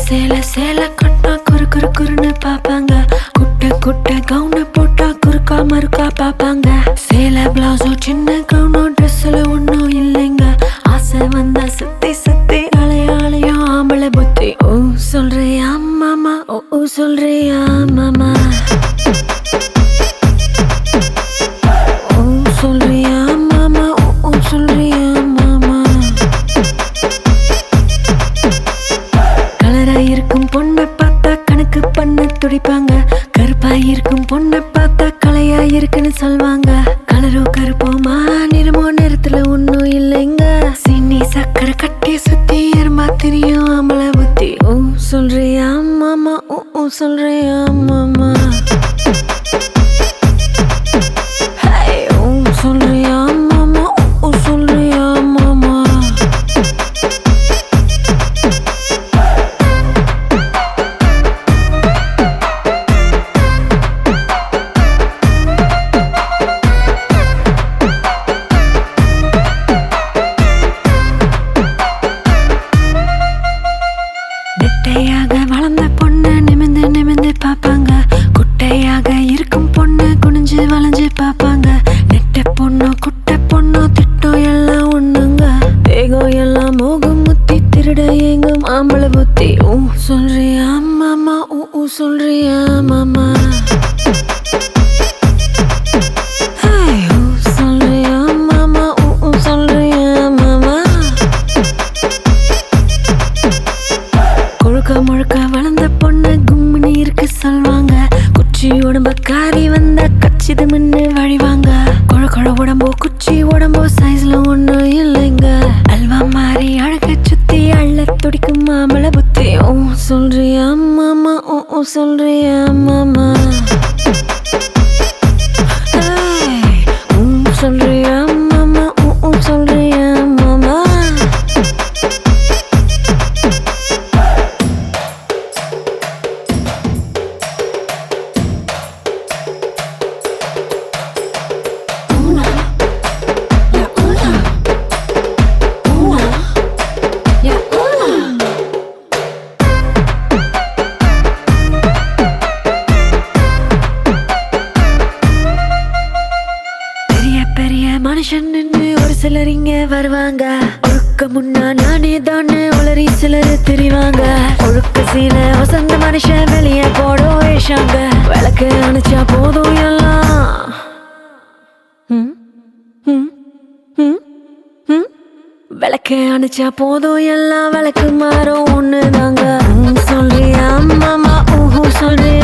சேல சேல கட்டினா குறு குறு குறுன்னு பாப்பாங்க குட்ட குட்ட கவுன போட்டா குறுக்கா மறுக்கா பாப்பாங்க சேல பிளவுஸோ சின்ன கவுனோ ட்ரெஸ்ல ஒன்றும் இல்லைங்க ஆசை வந்தா சுத்தி சுத்தி அலையாளையும் ஆம்பளை புத்தி ஓ சொல்றியா மாமா ஓ ஓ சொல்றியா மாமா ஓ சொல்றியா மாமா ஓ ஓ சொல்றியா மாமா கலரா இருக்கும் பொண்ணை பார்த்தா கணக்கு பண்ண துடிப்பாங்க கருப்பா இருக்கும் பொண்ணை பார்த்தா கலையா இருக்குன்னு சொல்வாங்க கலரோ கருப்போமா நிறமோ நிறத்துல ஒண்ணும் இல்லைங்க சின்னி சக்கரை கட்டி சுத்தி எருமா தெரியும் அமல புத்தி ஓ சொல்றியா மாமா ஓ ஓ சொல்றியா மாமா ஹே, ஓ சொல்றியா மாமா ஓ ஓ சொல்றியா மாமா நெட்டையாக வளர்ந்த பொண்ணு நிமிந்து நிமிந்து பார்ப்பாங்க குட்டையாக இருக்கும் பொண்ணு குனிஞ்சு வளைஞ்சு பார்ப்பாங்க நெட்ட பொண்ணோ குட்டை பொண்ணோ திட்டம் எல்லாம் ஒண்ணுங்க தேகம் எல்லாம் மோகம் முத்தி திருட எங்கும் ஆம்பளை புத்தி ஊ சொல்றியா மாமா ஊ ஊ சொல்றியா மாமா ஹே, ஊ சொல்றியா மாமா ஊ ஊ சொல்றியா மாமா கொழுக்க முழுக்க வளர்ந்த பொண்ணு கும்மினி இருக்கு சொல்வாங்க குச்சி உடம்ப காரி வந்த கச்சிது மின்னு வழிவாங்க கொழ கொழ உடம்போ குச்சி உடம்போ சைஸ்ல ஒண்ணும் இல்லைங்க அல்வா மாறி அழக சுத்தி அள்ள துடிக்கும் மாமள புத்தி ஓ சொல்றியா மாமா ஓ ஓ சொல்றியா மாமா ஏய், உம் சொல்றியா மாமா ஓ ஓ சொல்றியா மாமா பெரிய பெரிய மனுஷன் நின்னு ஒரு சிலர் இங்க வருவாங்க ஒழுக்க முன்னா நானே தானே உளறி சிலர் தெரிவாங்க ஒழுக்க சீல வசந்த மனுஷன் வெளியே போடும் வேஷாங்க விளக்கு அணைச்சா போதும் எல்லாம் ம், ம், ம், ம். விளக்கு அணைச்சா போதும் எல்லாம் விளக்கு மாறும் ஒண்ணுதாங்க ம், சொல்றியா மாமா ஊஹூ சொல்றியா